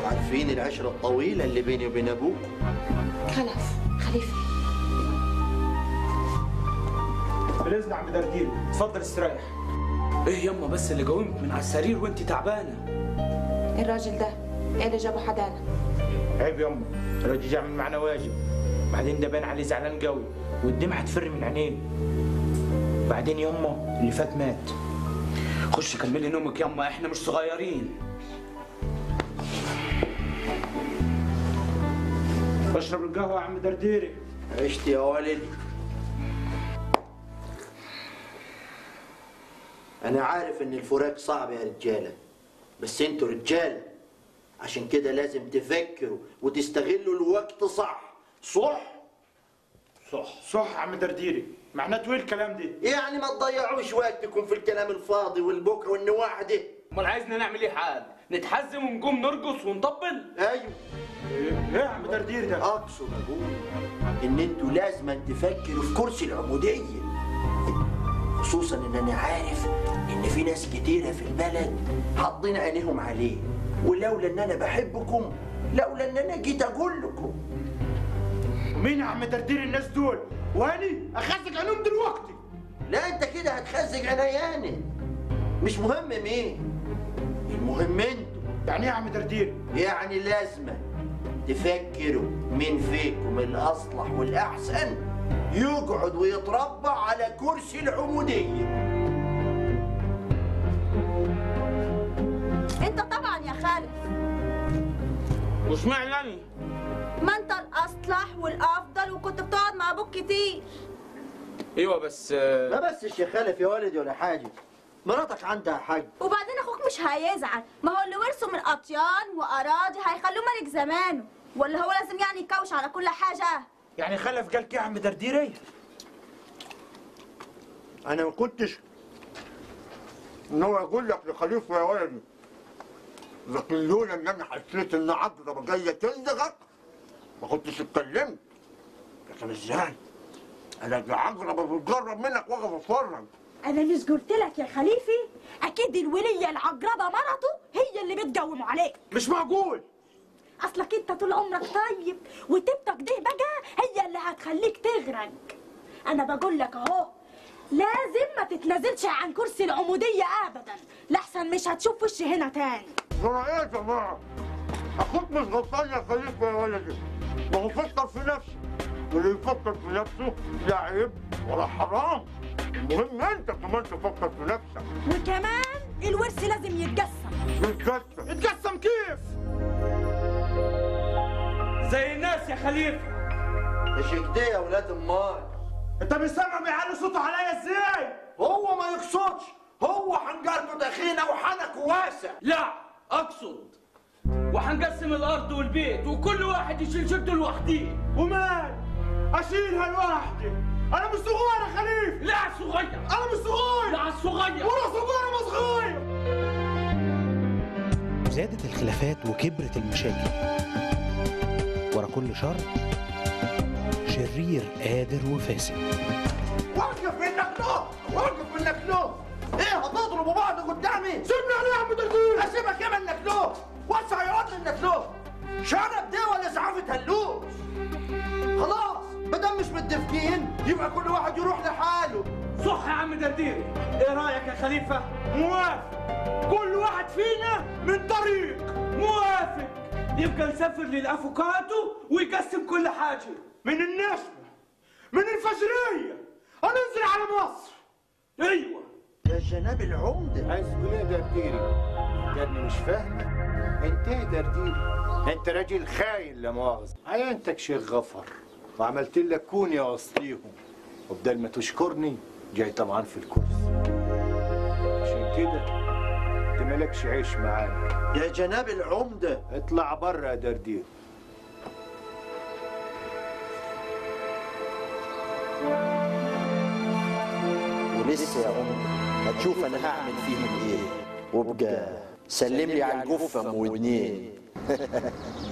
عارفين العشرة الطويلة اللي بيني وبين أبوك خلف خليفة بالاذن عم دردير اتفضل استريح ايه يما بس اللي قومك من على السرير وانت تعبانه الراجل ده ايه اللي جابه حدانا عيب يما الراجل يعمل معنا واجب بعدين ده باين عليه زعلان قوي والدمعة هتفر من عينيه بعدين يما اللي فات مات خش كملي نومك يما احنا مش صغيرين اشرب القهوة يا عم درديري عشت يا ولدي أنا عارف إن الفراق صعب يا رجالة بس أنتوا رجالة عشان كده لازم تفكروا وتستغلوا الوقت صح صح صح صح يا عم درديري معناته ايه الكلام ده يعني ما تضيعوش وقتكم في الكلام الفاضي والبكا والنواح ده امال عايزنا نعمل ايه حال نتحزم ونقوم نرقص ونطبل ايوه ايه إيه يا عم درديري ده اقصد اقول ان انتوا لازم تفكروا في كرسي العموديه خصوصا ان انا عارف ان في ناس كتيره في البلد حاطين عينيهم عليه ولولا ان انا بحبكم لولا ان انا جيت اقول لكم مين يا عم درديري الناس دول واني اخزك عنهم دلوقتي لا انت كده هتخزج عينياني مش مهم مين المهم انتوا يعني ايه يا عم درديري يعني لازم تفكروا مين فيكم الأصلح والأحسن يقعد ويتربع على كرسي العمودية انت طبعا يا خالد وش معنى ما انت الاصلح والافضل وكنت بتقعد مع ابوك كتير ايوه بس ما بس الشيخ خالف يا ولدي ولا حاجة مراتك عندها حق وبعدين اخوك مش هيزعل ما هو اللي ورثه من اطيان واراضي هيخلوه ملك زمانه ولا هو لازم يعني يكوش على كل حاجه يعني خلف قال كده يا عم درديري انا ما كنتش ان هو يقول لك لخليفه يا ولدي لكن لولا ان انا حسيت ان عقرب جايه تلدغك ما كنتش اتكلمت لكن ازاي؟ انا عقرب بتجرب منك واقف اتفرج انا مش قلت لك يا خليفي اكيد الوليه العقربه مرته هي اللي بتقوم عليك مش معقول اصلك انت طول عمرك طيب وتبتك دي بقى هي اللي هتخليك تغرق انا بقول لك اهو لازم ما تتنازلش عن كرسي العموديه ابدا لحسن مش هتشوف وشي هنا تاني ترى ايه يا جماعه؟ اخوك مش غلطان يا خليفه يا ولدي ما هو فكر في نفسه واللي يفكر في نفسه لا عيب ولا حرام المهم انت كمان تفكر في نفسك وكمان الورث لازم يتقسم يتكسر اتقسم كيف؟ زي الناس يا خليفه مش كده يا ولاد امال انت مش سامع بيعلي صوته عليا ازاي؟ هو ما يقصدش هو حنجرته دخينة وحنكه واسع لا اقصد وهنقسم الارض والبيت وكل واحد يشيل شيلته لوحده ومال؟ اشيلها لوحدي انا مش صغير يا خليفه لا صغير انا مش صغير لا صغير ولا صغير ما صغير زادت الخلافات وكبرت المشاكل ورا كل شر شرير قادر وفاسد وقف منك له وقف منك له ايه هتضربوا بعض قدامي سيبني عليه يا عم دردير اسيبك ايه منك له وسع يا واد منك له شنب ده ولا زعافة هلوش خلاص مادام مش متفقين يبقى كل واحد يروح لحاله صح يا عم درديري ايه رايك يا خليفه موافق كل واحد فينا من طريق موافق يبقى نسافر للافوكاتو ويقسم كل حاجه من النسبة من الفجرية هننزل على مصر ايوه يا جناب العمدة عايز تقول ايه يا درديري؟ يعني مش فاهمة انت ايه دردير انت راجل خاين لا مؤاخذة عينتك شيخ غفر وعملت لك كون يا اصليهم وبدل ما تشكرني جاي طبعا في الكرسي عشان كده انت مالكش عيش معانا يا جناب العمدة اطلع بره يا دردير ولسه يا عمدة هتشوف انا هعمل فيهم ايه وابقى سلم لي على الجفة ام ودنين